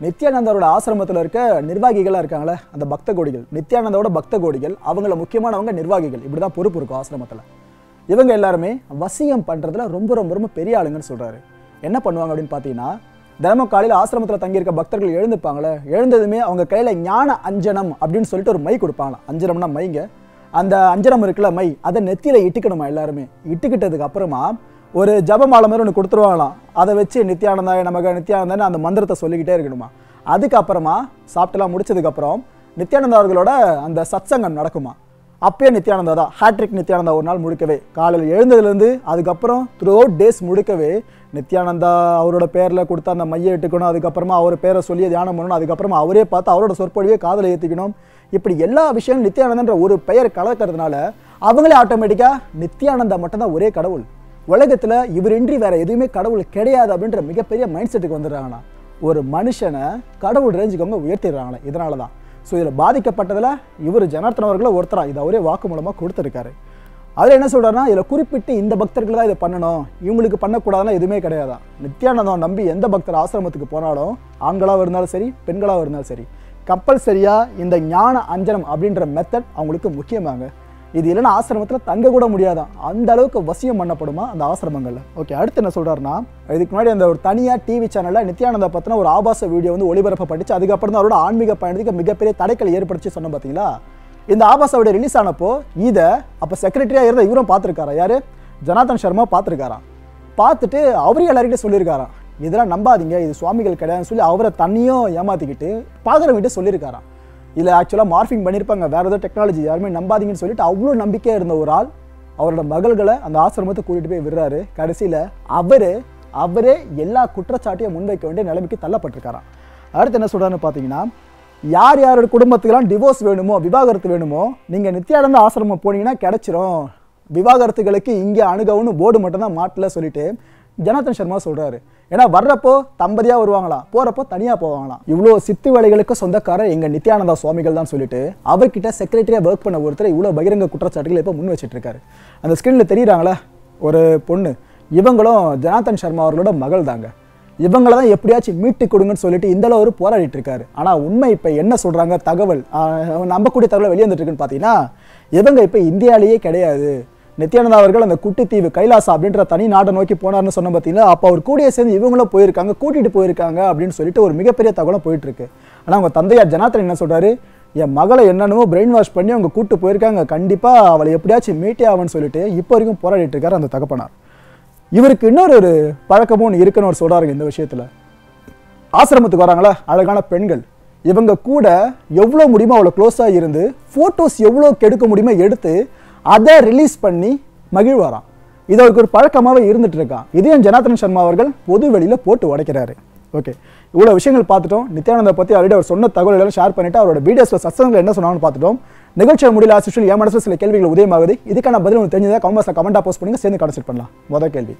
நித்யானந்தாரோட ஆசிரமத்தில் இருக்க நிர்வாகிகளாக இருக்காங்களே அந்த பக்த கோடிகள் நித்யானந்தாவோட பக்த கோடிகள் அவங்கள முக்கியமானவங்க நிர்வாகிகள் இப்படி தான் பொறுப்பு இருக்கும் ஆசிரமத்தில் இவங்க எல்லாருமே வசியம் பண்ணுறதுல ரொம்ப ரொம்ப ரொம்ப பெரிய ஆளுங்கன்னு சொல்கிறாரு என்ன பண்ணுவாங்க அப்படின்னு பார்த்தீங்கன்னா தினமும் காலையில் ஆசிரமத்தில் தங்கியிருக்க பக்தர்கள் எழுந்துப்பாங்களே எழுந்ததுமே அவங்க கையில் ஞான அஞ்சனம் அப்படின்னு சொல்லிட்டு ஒரு மை கொடுப்பாங்களாம் அஞ்சனம்னா மைங்க அந்த அஞ்சனம் இருக்குல்ல மை அதை நெத்தியில இட்டுக்கணுமா எல்லாருமே இட்டுக்கிட்டதுக்கு அப்புறமா ஒரு ஜபமாலை மாதிரி ஒன்று கொடுத்துருவாங்களாம் அதை வச்சு நித்யானந்தாய நமக்கு நித்யானந்தான்னு அந்த மந்திரத்தை சொல்லிக்கிட்டே இருக்கணுமா அதுக்கப்புறமா சாப்பிட்டுலாம் முடிச்சதுக்கப்புறம் நித்யானந்தா அவர்களோட அந்த சத்சங்கம் நடக்குமா அப்பயே நித்யானந்தா தான் ஹேட்ரிக் நித்யானந்தா ஒரு நாள் முழுக்கவே காலையில் எழுந்ததுலேருந்து அதுக்கப்புறம் த்ரூ அவுட் டேஸ் முழுக்கவே நித்யானந்தா அவரோட பேரில் கொடுத்த அந்த மையை இட்டுக்கணும் அதுக்கப்புறமா அவர் பேரை சொல்லி தியானம் பண்ணணும் அதுக்கப்புறமா அவரே பார்த்து அவரோட சொற்பொழிவே காதில் ஏற்றிக்கணும் இப்படி எல்லா விஷயங்களும் நித்யானந்தன்ற ஒரு பெயர் கலக்கிறதுனால அவங்களே ஆட்டோமேட்டிக்காக நித்யானந்தா மட்டும்தான் ஒரே கடவுள் உலகத்தில் இவரின்றி வேற எதுவுமே கடவுள் கிடையாது அப்படின்ற மிகப்பெரிய மைண்ட் செட்டுக்கு வந்துடுறாங்கண்ணா ஒரு மனுஷனை கடவுள் ரேஞ்சுக்கு அவங்க உயர்த்திடுறாங்களே இதனால தான் ஸோ இதில் பாதிக்கப்பட்டதில் இவர் ஜனார்த்தன் அவர்களும் ஒருத்தரா இது அவரே வாக்கு மூலமாக கொடுத்துருக்காரு அதில் என்ன சொல்றாருன்னா இதில் குறிப்பிட்டு இந்த பக்தர்கள் தான் இதை பண்ணணும் இவங்களுக்கு பண்ணக்கூடாதுன்னா எதுவுமே கிடையாதான் நித்யானந்தம் நம்பி எந்த பக்தர் ஆசிரமத்துக்கு போனாலும் ஆண்களாக இருந்தாலும் சரி பெண்களாக இருந்தாலும் சரி கம்பல்சரியாக இந்த ஞான அஞ்சனம் அப்படின்ற மெத்தட் அவங்களுக்கு முக்கியமாங்க இது இல்லைன்னா ஆசிரமத்தில் தங்க கூட முடியாதான் அந்த அளவுக்கு வசியம் பண்ணப்படுமா அந்த ஆசிரமங்களில் ஓகே அடுத்து என்ன சொல்றாருன்னா இதுக்கு முன்னாடி அந்த ஒரு தனியாக டிவி சேனலில் நித்யானந்தா பற்றின ஒரு ஆபாச வீடியோ வந்து ஒளிபரப்பப்பட்டுச்சு அதுக்கப்புறம் தான் அவரோட ஆன்மீக பயணத்துக்கு மிகப்பெரிய தடைக்கல் ஏற்படுத்தி சொன்னோம் பார்த்தீங்களா இந்த ஆபாச வீடியோ ரிலீஸ் ஆனப்போ இதை அப்போ செக்ரட்டரியாக இருந்த இவரும் பார்த்துருக்காரா யாரு ஜனார்தன் சர்மா பார்த்துருக்காராம் பார்த்துட்டு அவரே எல்லாருக்கிட்டே சொல்லியிருக்காராம் இதெல்லாம் நம்பாதீங்க இது சுவாமிகள் கிடையாதுன்னு சொல்லி அவரை தண்ணியும் ஏமாத்திக்கிட்டு பார்க்குறவங்கிட்ட சொல்லியிருக்காராம் இதில் ஆக்சுவலாக மார்ஃபிங் பண்ணியிருப்பாங்க வேறு ஏதோ டெக்னாலஜி யாருமே நம்பாதீங்கன்னு சொல்லிட்டு அவ்வளோ நம்பிக்கையாக இருந்த ஒரு ஆள் அவரோட மகள்களை அந்த ஆசிரமத்தை கூட்டிகிட்டு போய் விடுறாரு கடைசியில் அவர் அவரே எல்லா குற்றச்சாட்டையும் முன்வைக்க வேண்டிய நிலைமைக்கு தள்ளப்பட்டிருக்காராம் அடுத்து என்ன சொல்கிறாருன்னு பார்த்தீங்கன்னா யார் யாரோட குடும்பத்துக்கெல்லாம் டிவோர்ஸ் வேணுமோ விவாகரத்து வேணுமோ நீங்கள் நித்யானந்த ஆசிரமம் போனீங்கன்னா கிடைச்சிரும் விவாகரத்துகளுக்கு இங்கே அணுகவுன்னு போர்டு மட்டும்தான் மாட்டில் சொல்லிட்டு ஜனார்தன் சர்மா சொல்றாரு ஏன்னா வர்றப்போ தம்பதியா வருவாங்களாம் போறப்போ தனியா போவாங்களாம் இவ்வளோ சித்து வேலைகளுக்கு சொந்தக்காரர் எங்க நித்யானந்தா சுவாமிகள் தான் சொல்லிட்டு அவர்கிட்ட செக்ரட்டரியா ஒர்க் பண்ண ஒருத்தர் இவ்வளோ பகிரங்க குற்றச்சாட்டுகளை இப்போ முன் வச்சிட்டு இருக்காரு அந்த ஸ்கிரீன்ல தெரியுறாங்களே ஒரு பொண்ணு இவங்களும் ஜனார்தன் சர்மா அவர்களோட மகள் தாங்க இவங்கள தான் எப்படியாச்சும் மீட்டு கொடுங்கன்னு சொல்லிட்டு இந்த அளவு ஒரு போராடிட்டு இருக்காரு ஆனா உண்மை இப்ப என்ன சொல்றாங்க தகவல் ஆஹ் நம்பக்கூடிய தகவல் வெளியே வந்துட்டு இருக்குன்னு பார்த்தீங்கன்னா இவங்க இப்ப இந்தியாலேயே கிடையாது நித்யானந்தா அவர்கள் அந்த குட்டித்தீவு கைலாசா அப்படின்ற தனி நாட்டை நோக்கி போனார்னு சொன்ன பார்த்தீங்கன்னா அப்போ அவர் கூடிய சேர்ந்து இவங்களும் போயிருக்காங்க கூட்டிட்டு போயிருக்காங்க அப்படின்னு சொல்லிட்டு ஒரு மிகப்பெரிய தகவலும் போயிட்டு இருக்கு ஆனா அவங்க தந்தையார் ஜனார்த்தன் என்ன சொல்றாரு என் மகளை என்னென்னமோ பிரெயின் வாஷ் பண்ணி அவங்க கூட்டு போயிருக்காங்க கண்டிப்பா அவளை எப்படியாச்சும் மீட்டே ஆகும்னு சொல்லிட்டு இப்போ வரைக்கும் போராடிட்டு இருக்காரு அந்த தகப்பனார் இவருக்கு இன்னொரு ஒரு பழக்கமும் ஒன்று இருக்குன்னு அவர் சொல்றாருங்க இந்த விஷயத்துல ஆசிரமத்துக்கு வராங்களா அழகான பெண்கள் இவங்க கூட எவ்வளோ முடியுமோ அவ்வளோ க்ளோஸாக இருந்து ஃபோட்டோஸ் எவ்வளோ கெடுக்க முடியுமோ எடுத்து அதை ரிலீஸ் பண்ணி மகிழ்வாராம் இது அவருக்கு ஒரு பழக்கமாகவே இருந்துட்டு இருக்கான் இதையும் ஜனார்த்தன் சர்மா அவர்கள் பொது வெளியில் போட்டு உடைக்கிறாரு ஓகே இவ்வளோ விஷயங்கள் பார்த்துட்டோம் நித்யானந்தா பற்றி ஆல்ரெடி அவர் சொன்ன தகவல் எல்லாம் ஷேர் பண்ணிட்டு அவரோட வீடியோஸில் சத்சங்கங்கள் என்ன சொன்னாங்கன்னு பார்த்துட்டோம் நிகழ்ச்சியில் முடியல ஆசிஷுவல் என் மனசில் சில கேள்விகள் உதயமாகுது இதுக்கான பதில் உங்களுக்கு தெரிஞ்சதா கமெண்ட்ஸில் கமெண்ட்டாக போஸ்ட் பண்ணுங்க சேர்ந்து கன்சல்ட் பண்ணலாம் முதல் கேள்வி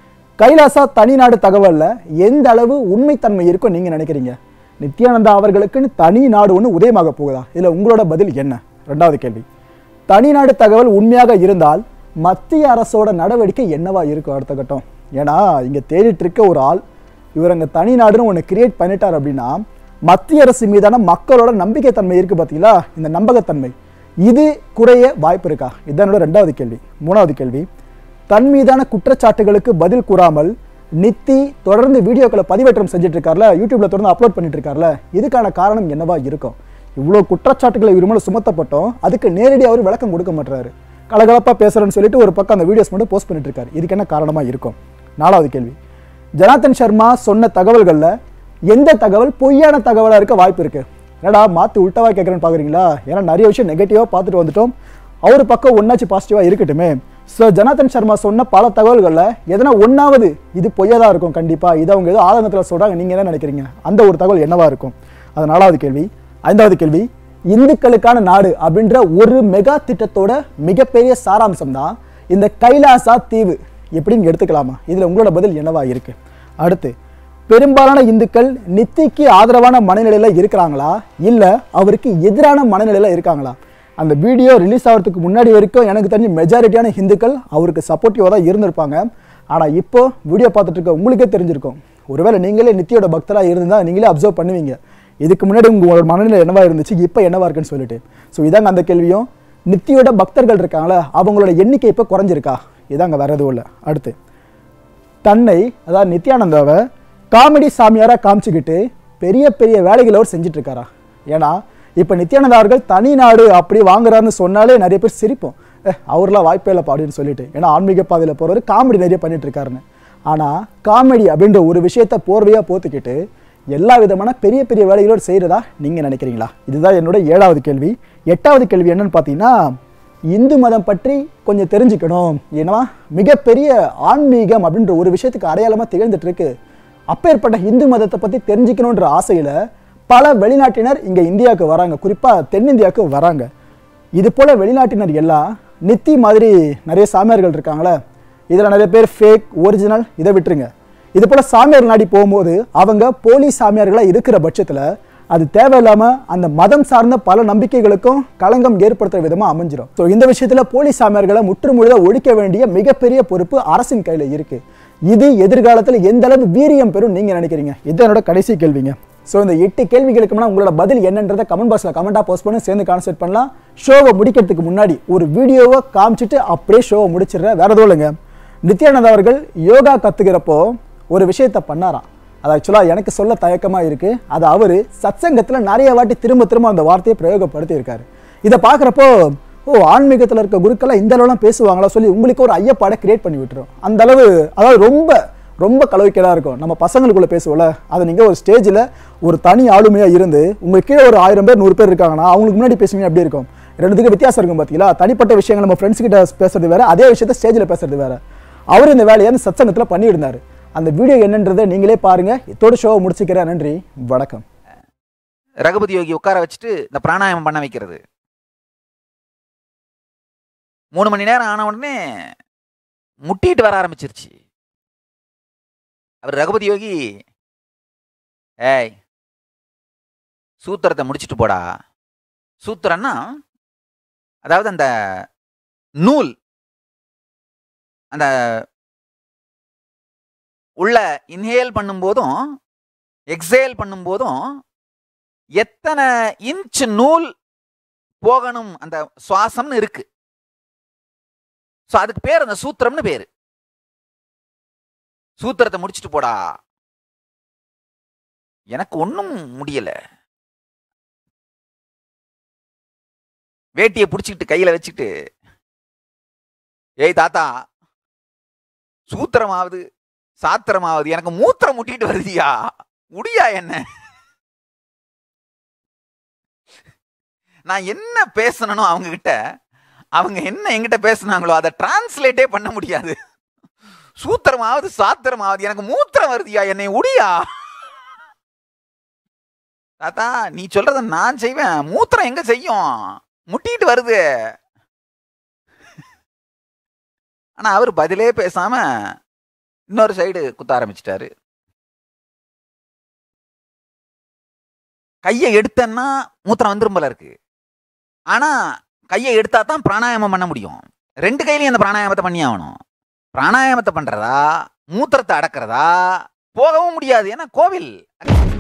கைலாசா தனிநாடு தகவல்ல எந்த அளவு உண்மைத்தன்மை இருக்கும் நீங்க நினைக்கிறீங்க நித்யானந்தா அவர்களுக்குன்னு தனி நாடு ஒன்று உதயமாக போகுதா இதுல உங்களோட பதில் என்ன ரெண்டாவது கேள்வி தனிநாடு தகவல் உண்மையாக இருந்தால் மத்திய அரசோட நடவடிக்கை என்னவா இருக்கும் அடுத்த கட்டம் ஏன்னா இங்க தேடிட்டு இருக்க ஒரு ஆள் இவர் அங்க தனிநாடுன்னு ஒன்று கிரியேட் பண்ணிட்டார் அப்படின்னா மத்திய அரசு மீதான மக்களோட நம்பிக்கைத்தன்மை இருக்கு பார்த்தீங்களா இந்த நம்பகத்தன்மை இது குறைய வாய்ப்பு இருக்கா இதுதான் என்னோட ரெண்டாவது கேள்வி மூணாவது கேள்வி தன் மீதான குற்றச்சாட்டுகளுக்கு பதில் கூறாமல் நித்தி தொடர்ந்து வீடியோக்களை பதிவேற்றம் செஞ்சுட்டு இருக்கார்ல யூடியூப்ல தொடர்ந்து அப்லோட் பண்ணிட்டு இருக்கார்ல இதுக்கான காரணம் என்னவா இருக்கும் இவ்வளோ குற்றச்சாட்டுகளை இவர் மேல சுமத்தப்பட்டோம் அதுக்கு நேரடியாக அவர் விளக்கம் கொடுக்க மாட்டாரு கலகலப்பா பேசுறேன்னு சொல்லிட்டு ஒரு பக்கம் அந்த வீடியோஸ் மட்டும் போஸ்ட் பண்ணிட்டு இருக்காரு இதுக்கு என்ன காரணமா இருக்கும் நாலாவது கேள்வி ஜனார்த்தன் சர்மா சொன்ன தகவல்கள்ல எந்த தகவல் பொய்யான தகவலா இருக்க வாய்ப்பு இருக்கு என்னடா மாத்தி உல்ட்டவா கேட்குறேன்னு பாக்குறீங்களா ஏன்னா நிறைய விஷயம் நெகட்டிவா பார்த்துட்டு வந்துட்டோம் அவர் பக்கம் ஒன்னாச்சு பாசிட்டிவா இருக்கட்டுமே ஸோ ஜனார்த்தன் சர்மா சொன்ன பல தகவல்களில் எதனா ஒன்றாவது இது பொய்யா தான் இருக்கும் கண்டிப்பாக இது அவங்க ஏதோ ஆதங்கத்தில் சொல்கிறாங்க நீங்கள் என்ன நினைக்கிறீங்க அந்த ஒரு தகவல் என்னவா இருக்கும் அது நாலாவது கேள்வி ஐந்தாவது கேள்வி இந்துக்களுக்கான நாடு அப்படின்ற ஒரு மெகா திட்டத்தோட மிகப்பெரிய சாராம்சம் தான் இந்த கைலாசா தீவு எப்படின்னு எடுத்துக்கலாமா இதில் உங்களோட பதில் என்னவா இருக்கு அடுத்து பெரும்பாலான இந்துக்கள் நித்திக்கு ஆதரவான மனநிலையில் இருக்கிறாங்களா இல்லை அவருக்கு எதிரான மனநிலையில் இருக்காங்களா அந்த வீடியோ ரிலீஸ் ஆகிறதுக்கு முன்னாடி வரைக்கும் எனக்கு தெரிஞ்ச மெஜாரிட்டியான இந்துக்கள் அவருக்கு சப்போர்ட்டிவாக தான் இருந்திருப்பாங்க ஆனால் இப்போ வீடியோ பார்த்துட்டு இருக்க உங்களுக்கே தெரிஞ்சிருக்கும் ஒருவேளை நீங்களே நித்தியோட பக்தரா இருந்தா நீங்களே அப்சர்வ் பண்ணுவீங்க இதுக்கு முன்னாடி உங்களோட மனநிலை என்னவா இருந்துச்சு இப்போ என்னவா இருக்குன்னு சொல்லிட்டு ஸோ இதாங்க அந்த கேள்வியும் நித்தியோட பக்தர்கள் இருக்காங்களா அவங்களோட எண்ணிக்கை இப்போ குறைஞ்சிருக்கா இதாங்க வேற எதுவும் இல்லை அடுத்து தன்னை அதாவது நித்யானந்தாவை காமெடி சாமியாரா காமிச்சுக்கிட்டு பெரிய பெரிய வேலைகளை அவர் செஞ்சுட்டு இருக்காரா ஏன்னா இப்போ நித்யானந்தா அவர்கள் தனி நாடு அப்படி வாங்குறாருன்னு சொன்னாலே நிறைய பேர் சிரிப்போம் "ஏ, அவர்லாம் வாய்ப்பே இல்லை அப்படின்னு சொல்லிட்டு ஏன்னா ஆன்மீக பாதையில் போறவர் காமெடி நிறைய பண்ணிட்டு இருக்காருன்னு ஆனால் காமெடி அப்படின்ற ஒரு விஷயத்த போர்வையாக போத்துக்கிட்டு எல்லா விதமான பெரிய பெரிய வேலைகளோடு செய்கிறதா நீங்கள் நினைக்கிறீங்களா இதுதான் என்னோட ஏழாவது கேள்வி எட்டாவது கேள்வி என்னன்னு பார்த்தீங்கன்னா இந்து மதம் பற்றி கொஞ்சம் தெரிஞ்சுக்கணும் ஏன்னா மிகப்பெரிய ஆன்மீகம் அப்படின்ற ஒரு விஷயத்துக்கு அடையாளமாக திகழ்ந்துட்டு இருக்கு அப்பேற்பட்ட இந்து மதத்தை பற்றி தெரிஞ்சுக்கணுன்ற ஆசையில் பல வெளிநாட்டினர் இங்கே இந்தியாவுக்கு வராங்க குறிப்பாக தென்னிந்தியாவுக்கு வராங்க இது போல வெளிநாட்டினர் எல்லாம் நித்தி மாதிரி நிறைய சாமியார்கள் இருக்காங்களே இதில் நிறைய பேர் ஃபேக் ஒரிஜினல் இதை விட்டுருங்க இது போல சாமியார் நாடி போகும்போது அவங்க போலி சாமியார்களாக இருக்கிற பட்சத்தில் அது தேவையில்லாமல் அந்த மதம் சார்ந்த பல நம்பிக்கைகளுக்கும் களங்கம் ஏற்படுத்துகிற விதமாக அமைஞ்சிரும் ஸோ இந்த விஷயத்தில் போலி சாமியார்களை முற்றுமுழுதாக ஒழிக்க வேண்டிய மிகப்பெரிய பொறுப்பு அரசின் கையில் இருக்கு இது எதிர்காலத்தில் எந்த அளவு வீரியம் பெறும் நீங்கள் நினைக்கிறீங்க இது என்னோட கடைசி கேள்விங்க ஸோ இந்த எட்டு கேள்விகளுக்கு முன்னாடி உங்களோட பதில் என்னன்றதை கமெண்ட் பாக்ஸில் கமெண்ட்டாக போஸ்ட் பண்ணி சேர்ந்து கான்செப்ட் பண்ணலாம் ஷோவை முடிக்கிறதுக்கு முன்னாடி ஒரு வீடியோவை காமிச்சிட்டு அப்படியே ஷோவை முடிச்சிடுறேன் வேற எதுவும் இல்லைங்க நித்யானந்த் அவர்கள் யோகா கற்றுக்கிறப்போ ஒரு விஷயத்தை பண்ணாராம் அது ஆக்சுவலாக எனக்கு சொல்ல தயக்கமாக இருக்குது அது அவர் சத்சங்கத்தில் நிறைய வாட்டி திரும்ப திரும்ப அந்த வார்த்தையை பிரயோகப்படுத்தி இருக்காரு இதை பார்க்குறப்போ ஓ ஆன்மீகத்தில் இருக்க குருக்கெல்லாம் இந்த அளவுலாம் பேசுவாங்களா சொல்லி உங்களுக்கு ஒரு ஐயப்பாடை கிரியேட் பண்ணி விட்டுரும் அந்த அளவு அதாவது ரொம்ப ரொம்ப கலவைக்கேடாக இருக்கும் நம்ம பசங்களுக்குள்ள பேசுவோம்ல அதை நீங்கள் ஒரு ஸ்டேஜில் ஒரு தனி ஆளுமையாக இருந்து உங்களுக்கு கீழே ஒரு ஆயிரம் பேர் நூறு பேர் இருக்காங்கன்னா அவங்களுக்கு முன்னாடி பேசுவீங்க அப்படி இருக்கும் ரெண்டுத்துக்கு வித்தியாசம் இருக்கும் பார்த்தீங்களா தனிப்பட்ட விஷயங்கள் நம்ம ஃப்ரெண்ட்ஸ் கிட்ட பேசுறது வேற அதே விஷயத்த ஸ்டேஜில் பேசுறது வேற அவர் இந்த வேலையை அந்த சத்சங்கத்தில் பண்ணியிருந்தார் அந்த வீடியோ என்னன்றதை நீங்களே பாருங்க இதோட ஷோவை முடிச்சுக்கிறேன் நன்றி வணக்கம் ரகுபதி யோகி உட்கார வச்சுட்டு இந்த பிராணாயாமம் பண்ண வைக்கிறது மூணு மணி நேரம் ஆன உடனே முட்டிட்டு வர ஆரம்பிச்சிருச்சு அவர் ரகுபதி யோகி ஏய் சூத்திரத்தை முடிச்சிட்டு போடா சூத்திரன்னா அதாவது அந்த நூல் அந்த உள்ள இன்ஹேல் பண்ணும்போதும் எக்ஸேல் பண்ணும்போதும் எத்தனை இன்ச் நூல் போகணும் அந்த சுவாசம்னு இருக்கு ஸோ அதுக்கு பேர் அந்த சூத்திரம்னு பேரு சூத்திரத்தை முடிச்சிட்டு போடா எனக்கு ஒன்றும் முடியல வேட்டியை பிடிச்சிக்கிட்டு கையில வச்சுக்கிட்டு ஏய் தாத்தா சூத்திரமாவது சாத்திரமாவது எனக்கு மூத்திரம் முட்டிட்டு வருதியா முடியா என்ன நான் என்ன பேசணும் அவங்க கிட்ட அவங்க என்ன என்கிட்ட பேசுனாங்களோ அதை டிரான்ஸ்லேட்டே பண்ண முடியாது சூத்திரமாவது சாத்திரமாவது எனக்கு மூத்திரம் வருதியா என்னை உடியா தாத்தா நீ சொல்றத நான் செய்வேன் மூத்திரம் எங்க செய்யும் முட்டிட்டு வருது ஆனா அவர் பதிலே பேசாம இன்னொரு சைடு குத்த ஆரம்பிச்சிட்டாரு கையை எடுத்தேன்னா மூத்திரம் வந்துரும் போல இருக்கு ஆனா கையை எடுத்தா தான் பிராணாயாமம் பண்ண முடியும் ரெண்டு கையிலையும் அந்த பிராணாயாமத்தை பண்ணி ஆகணும் பிராணாயாமத்தை பண்றதா மூத்திரத்தை அடக்கிறதா போகவும் முடியாது ஏன்னா கோவில்